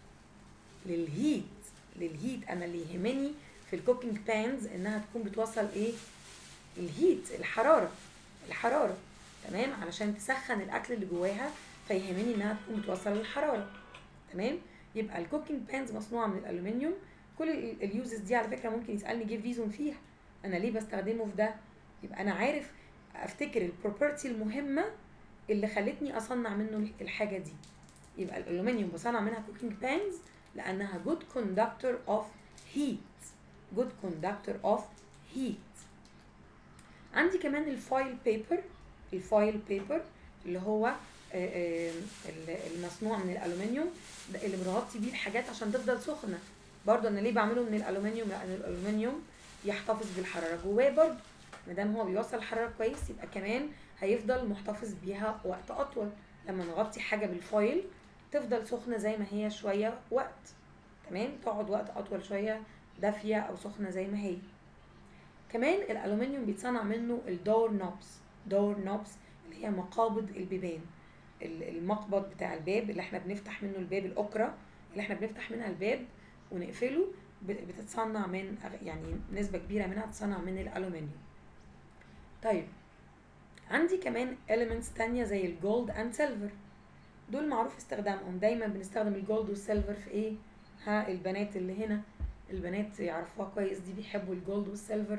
S1: للهيت للهيت انا اللي يهمني في الكوكينج بانز انها تكون بتوصل ايه الهيت الحراره الحراره تمام علشان تسخن الاكل اللي جواها فيهمني انها تكون بتوصل الحراره تمام يبقى الكوكينج بانز مصنوعه من الالومنيوم كل ال- اليوزز دي على فكره ممكن يسالني جيب ريزون فيها انا ليه بستخدمه في ده يبقى انا عارف افتكر البروبرتي المهمه اللي خلتني اصنع منه الحاجه دي يبقى الالومنيوم بصنع منها كوكينج بانز لانها good conductor of heat good conductor of heat عندي كمان الفايل بيبر الفايل بيبر اللي هو آه، آه، ال- المصنوع من الالومنيوم ده اللي بنغطي بيه الحاجات عشان تفضل سخنه برضه انا ليه بعمله من الالومنيوم لان الالومنيوم يحتفظ بالحراره جواه برضه ما دام هو بيوصل الحراره كويس يبقى كمان هيفضل محتفظ بيها وقت اطول لما نغطي حاجه بالفايل تفضل سخنه زي ما هي شويه وقت تمام تقعد وقت اطول شويه دافيه او سخنه زي ما هي كمان الالومنيوم بيتصنع منه الدور نوبس دور نوبس اللي هي مقابض البيبان ال- المقبض بتاع الباب اللي احنا بنفتح منه الباب الاكرة اللي احنا بنفتح منها الباب ونقفله ب- بتتصنع من أغ- يعني نسبة كبيرة منها بتتصنع من الالومنيوم طيب عندي كمان elements تانية زي الجولد اند سيلفر دول معروف استخدامهم دايما بنستخدم الجولد والسيلفر في ايه ها البنات اللي هنا البنات يعرفوها كويس دي بيحبوا الجولد والسيلفر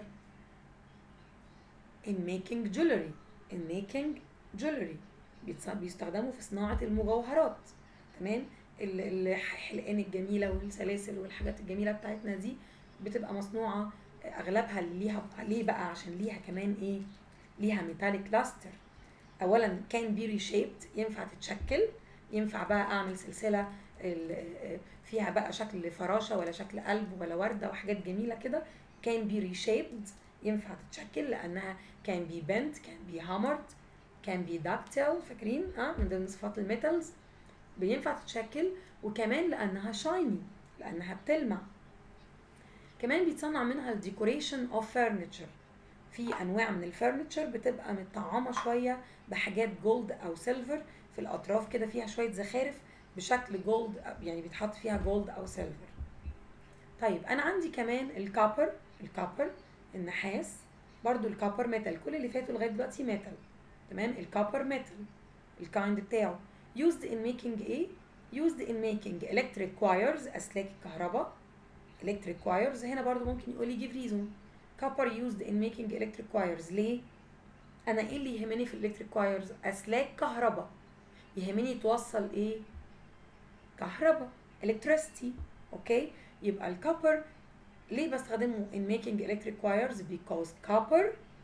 S1: in making jewelry in making jewelry بيتص- بيستخدموا في صناعة المجوهرات تمام ال- الحلقان الجميلة والسلاسل والحاجات الجميلة بتاعتنا دي بتبقى مصنوعة أغلبها اللي ليها ليه بقى عشان ليها كمان إيه ليها ميتاليك لاستر أولا كان بي ريشيبد ينفع تتشكل ينفع بقى أعمل سلسلة ال- فيها بقى شكل فراشة ولا شكل قلب ولا وردة وحاجات جميلة كده كان بي ريشيبد ينفع تتشكل لأنها كان بي بنت كان بي هامرد كان بي داكتيل فاكرين اه من ضمن صفات الميتالز
S2: بينفع تتشكل وكمان لانها شايني لانها بتلمع كمان بيتصنع منها الديكوريشن اوف فurniture في انواع من الفurniture بتبقى متطعمه شويه بحاجات جولد او سيلفر في الاطراف كده فيها شويه زخارف بشكل جولد يعني بيتحط فيها جولد او سيلفر طيب انا عندي كمان الكابر الكابر النحاس برضو الكابر ميتال كل اللي فاتوا لغايه دلوقتي ميتال تمام الكابر ميتال الكايند بتاعه used in making ايه used in making electric wires اسلاك الكهرباء electric wires هنا برضو ممكن يقول لي give reason copper used in making electric wires ليه انا ايه اللي يهمني في electric wires اسلاك كهرباء يهمني توصل ايه كهرباء electricity اوكي يبقى الكوبر ليه بستخدمه in making electric wires because copper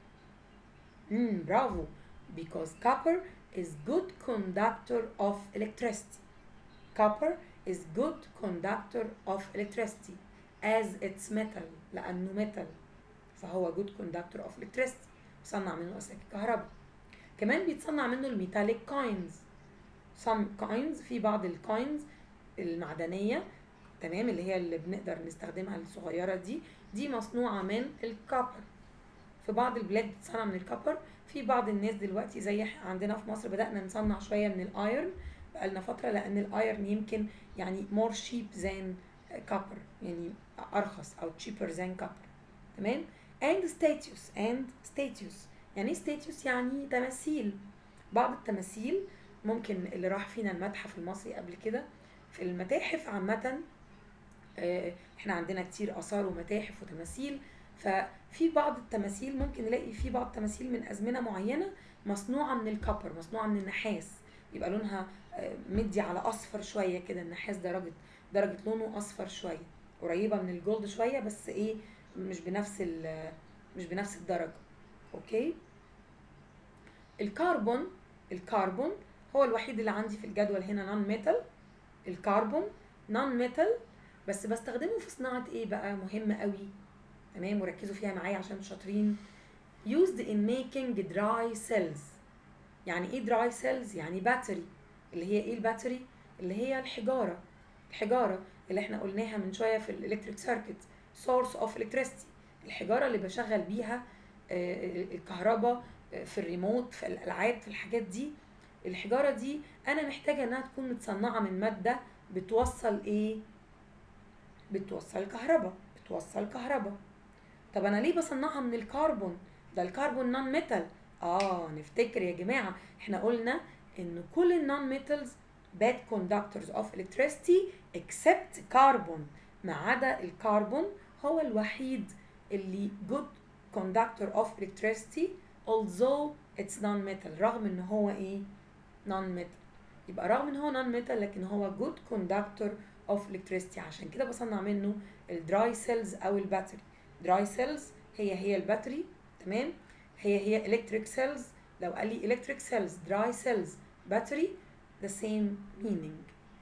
S2: امم برافو because copper is good conductor of electricity copper is good conductor of electricity as it's metal لأنه metal فهو good conductor of electricity بيصنع منه أسلاك الكهرباء كمان بيتصنع منه الميتاليك coins some coins في بعض الكوينز المعدنية تمام اللي هي اللي بنقدر نستخدمها الصغيرة دي دي مصنوعة من الكوبر في بعض البلاد بتصنع من الكوبر في بعض الناس دلوقتي زي عندنا في مصر بدأنا نصنع شوية من الايرن بقالنا فترة لأن الايرن يمكن يعني more cheap than copper يعني أرخص أو cheaper than copper تمام and status and status يعني ايه status يعني تماثيل بعض التماثيل ممكن اللي راح فينا المتحف المصري قبل كده في المتاحف عامة احنا عندنا كتير آثار ومتاحف وتماثيل ففي بعض التماثيل ممكن نلاقي في بعض التماثيل من أزمنة معينة مصنوعة من الكبر مصنوعة من النحاس يبقى لونها مدي على أصفر شوية كده النحاس درجة درجة لونه أصفر شوية قريبة من الجولد شوية بس إيه مش بنفس مش بنفس الدرجة أوكي الكربون الكربون هو الوحيد اللي عندي في الجدول هنا نون ميتال الكربون نون ميتال بس بستخدمه في صناعة ايه بقى مهمة قوي تمام وركزوا فيها معايا عشان شاطرين used in making dry cells يعني ايه dry cells يعني باتري اللي هي ايه الباتري اللي هي الحجارة الحجارة اللي احنا قلناها من شوية في الالكتريك سيركت source of electricity الحجارة اللي بشغل بيها الكهرباء في الريموت في الالعاب في الحاجات دي الحجاره دي انا محتاجه انها تكون متصنعه من ماده بتوصل ايه بتوصل كهرباء بتوصل كهرباء طب انا ليه بصنعها من الكربون ده الكربون نون ميتال اه نفتكر يا جماعه احنا قلنا ان كل النون ميتالز bad conductors of electricity except carbon ما عدا الكربون هو الوحيد اللي good conductor of electricity although it's non-metal رغم ان هو ايه non metal يبقى رغم ان هو non metal لكن هو good conductor of electricity عشان كده بصنع منه الدراي سيلز او الباتري دراي سيلز هي هي الباتري تمام هي هي electric cells لو قال لي electric cells dry cells battery the same meaning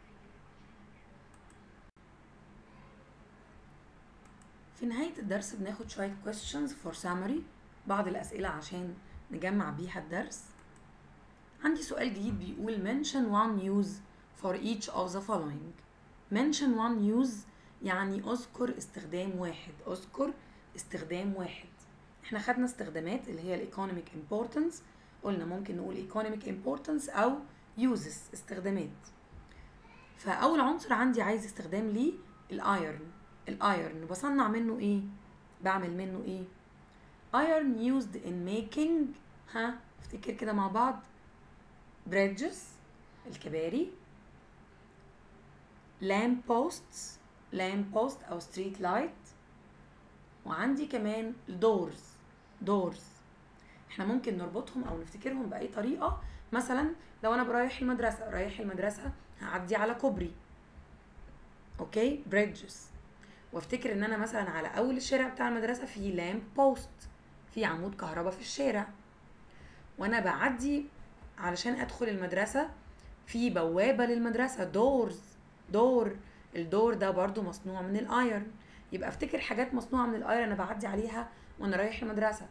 S1: في نهاية الدرس بناخد شوية questions for summary بعض الأسئلة عشان نجمع بيها الدرس عندي سؤال جديد بيقول mention one use for each of the following mention one use يعني اذكر استخدام واحد اذكر استخدام واحد احنا خدنا استخدامات اللي هي الايكونوميك importance قلنا ممكن نقول economic importance او uses استخدامات فاول عنصر عندي عايز استخدام ليه الايرن الايرن بصنع منه ايه بعمل منه ايه iron used in making ها افتكر كده مع بعض bridges الكباري lamp posts lamp post او street light وعندي كمان doors doors احنا ممكن نربطهم او نفتكرهم باي طريقه مثلا لو انا برايح المدرسه رايح المدرسه هعدي على كوبري اوكي bridges وافتكر ان انا مثلا على اول الشارع بتاع المدرسه في لامب بوست في عمود كهرباء في الشارع وانا بعدي علشان ادخل المدرسه في بوابه للمدرسه دورز دور الدور ده برضو مصنوع من الايرن يبقى افتكر حاجات مصنوعه من الايرن انا بعدي عليها وانا رايح المدرسه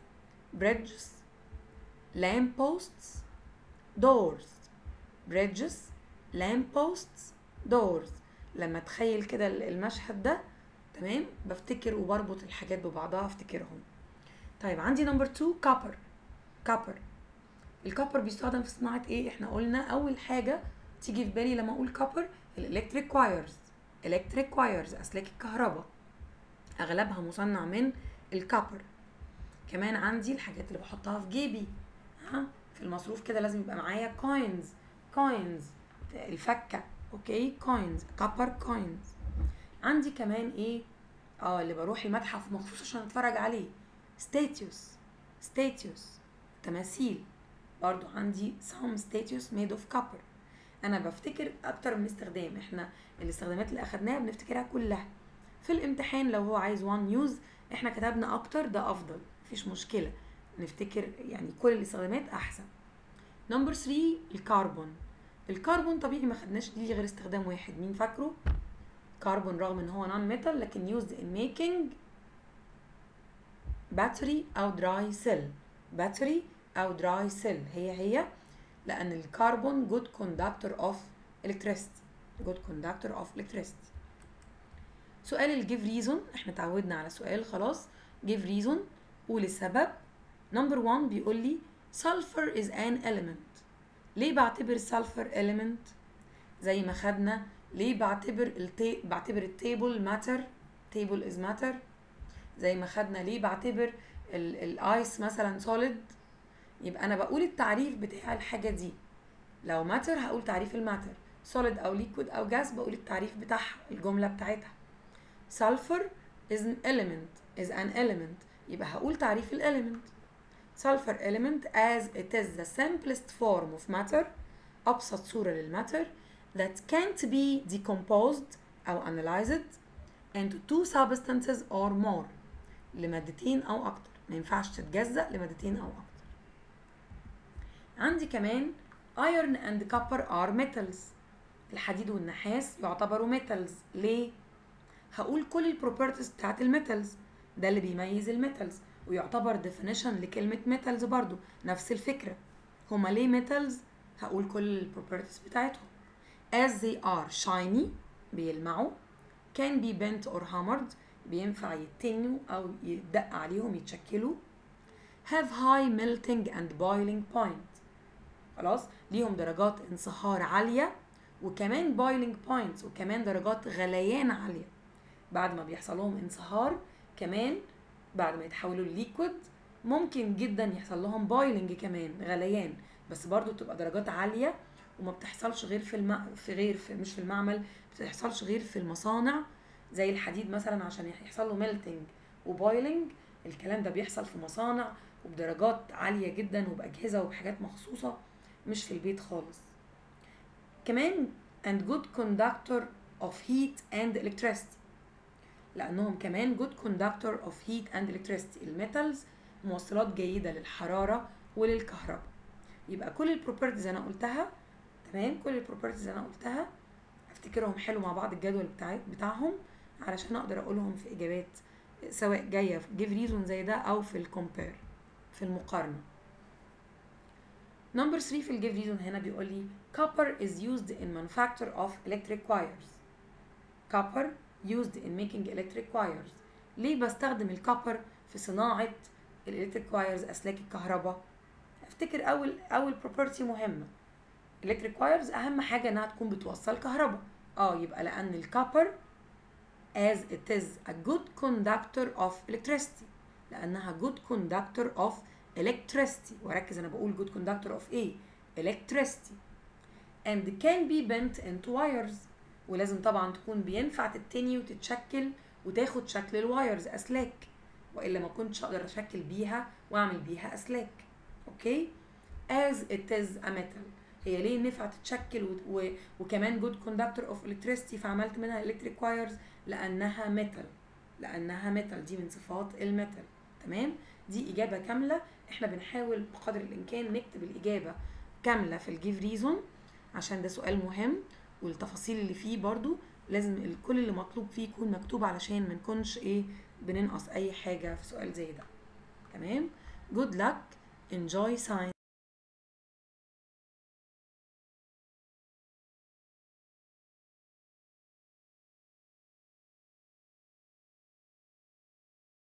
S1: bridges lamp posts doors bridges lamp posts doors لما اتخيل كده المشهد ده تمام بفتكر وبربط الحاجات ببعضها افتكرهم طيب عندي نمبر 2 كابر كابر الكابر بيستخدم في صناعة ايه احنا قلنا اول حاجة تيجي في بالي لما اقول كابر الالكتريك وايرز الكتريك وايرز اسلاك الكهرباء اغلبها مصنع من الكابر كمان عندي الحاجات اللي بحطها في جيبي ها في المصروف كده لازم يبقى معايا كوينز كوينز الفكه اوكي كوينز كابر كوينز عندي كمان ايه اه اللي بروح المتحف مخصوص عشان اتفرج عليه ستاتيوس ستاتيوس تماثيل برضو عندي some statues made of copper انا بفتكر اكتر من استخدام احنا الاستخدامات اللي اخدناها بنفتكرها كلها في الامتحان لو هو عايز one use احنا كتبنا اكتر ده افضل مفيش مشكله نفتكر يعني كل الاستخدامات احسن نمبر 3 الكربون الكربون طبيعي ما خدناش ليه غير استخدام واحد مين فاكره كربون رغم ان هو نون ميتال لكن used in making battery او dry cell battery او dry cell هي هي لان الكربون good conductor of electricity good conductor of electricity سؤال الجيف ريزون احنا اتعودنا على سؤال خلاص جيف ريزون قول السبب نمبر 1 بيقول لي sulfur is an element ليه بعتبر السلفر element زي ما خدنا ليه بعتبر التي بعتبر التيبل ماتر تيبل از ماتر زي ما خدنا ليه بعتبر الايس مثلا سوليد يبقى انا بقول التعريف بتاع الحاجه دي لو ماتر هقول تعريف الماتر سوليد او ليكويد او جاز بقول التعريف بتاعها الجمله بتاعتها sulfur is an element is an element يبقى هقول تعريف الاليمنت sulfur element as it is the simplest form of matter أبسط صورة للماتر that can't be decomposed أو analyzed into two substances or more لمادتين أو أكتر ما ينفعش تتجزأ لمادتين أو أكتر عندي كمان iron and copper are metals الحديد والنحاس يعتبروا metals ليه؟ هقول كل البروبرتيز بتاعت الميتالز ده اللي بيميز الميتالز ويعتبر definition لكلمة metals برضو نفس الفكرة هما ليه metals هقول كل البروبرتيز بتاعتهم as they are shiny بيلمعوا can be bent or hammered بينفع يتنوا أو يدق عليهم يتشكلوا have high melting and boiling point خلاص ليهم درجات انصهار عالية وكمان boiling points وكمان درجات غليان عالية بعد ما بيحصل لهم انصهار كمان بعد ما يتحولوا لليكويد ممكن جدا يحصل لهم بويلنج كمان غليان بس برضو تبقى درجات عالية وما بتحصلش غير في الم... في غير في مش في المعمل بتحصلش غير في المصانع زي الحديد مثلا عشان يحصل له ميلتنج وبويلنج الكلام ده بيحصل في مصانع وبدرجات عالية جدا وبأجهزة وبحاجات مخصوصة مش في البيت خالص كمان and good conductor of heat and electricity لأنهم كمان good conductor of heat and electricity الميتالز موصلات جيدة للحرارة وللكهرباء يبقى كل البروبرتيز أنا قلتها تمام كل البروبرتيز أنا قلتها افتكرهم حلو مع بعض الجدول بتاع بتاعهم علشان اقدر اقولهم في اجابات سواء جايه في جيف ريزون زي ده او في الكومبير في المقارنه نمبر 3 في الجيف ريزون هنا بيقول لي copper is used in manufacture of electric wires copper used in making electric wires ليه بستخدم الكوبر في صناعة الالكتريك وايرز أسلاك الكهرباء افتكر أول أول property مهمة electric wires أهم حاجة إنها تكون بتوصل كهرباء اه يبقى لأن الكوبر as it is a good conductor of electricity لأنها good conductor of electricity وركز أنا بقول good conductor of إيه electricity and can be bent into wires ولازم طبعا تكون بينفع تتني وتتشكل وتاخد شكل الوايرز اسلاك والا ما كنتش اقدر اشكل بيها واعمل بيها اسلاك اوكي as it is a metal هي ليه نفع تتشكل و... و... وكمان good conductor of electricity فعملت منها electric wires لانها metal لانها metal دي من صفات الميتال تمام دي اجابه كامله احنا بنحاول بقدر الامكان نكتب الاجابه كامله في الجيف ريزون عشان ده سؤال مهم والتفاصيل اللي فيه برضو لازم كل اللي مطلوب فيه يكون مكتوب علشان ما نكونش ايه بننقص اي حاجه في سؤال زي ده تمام good luck enjoy science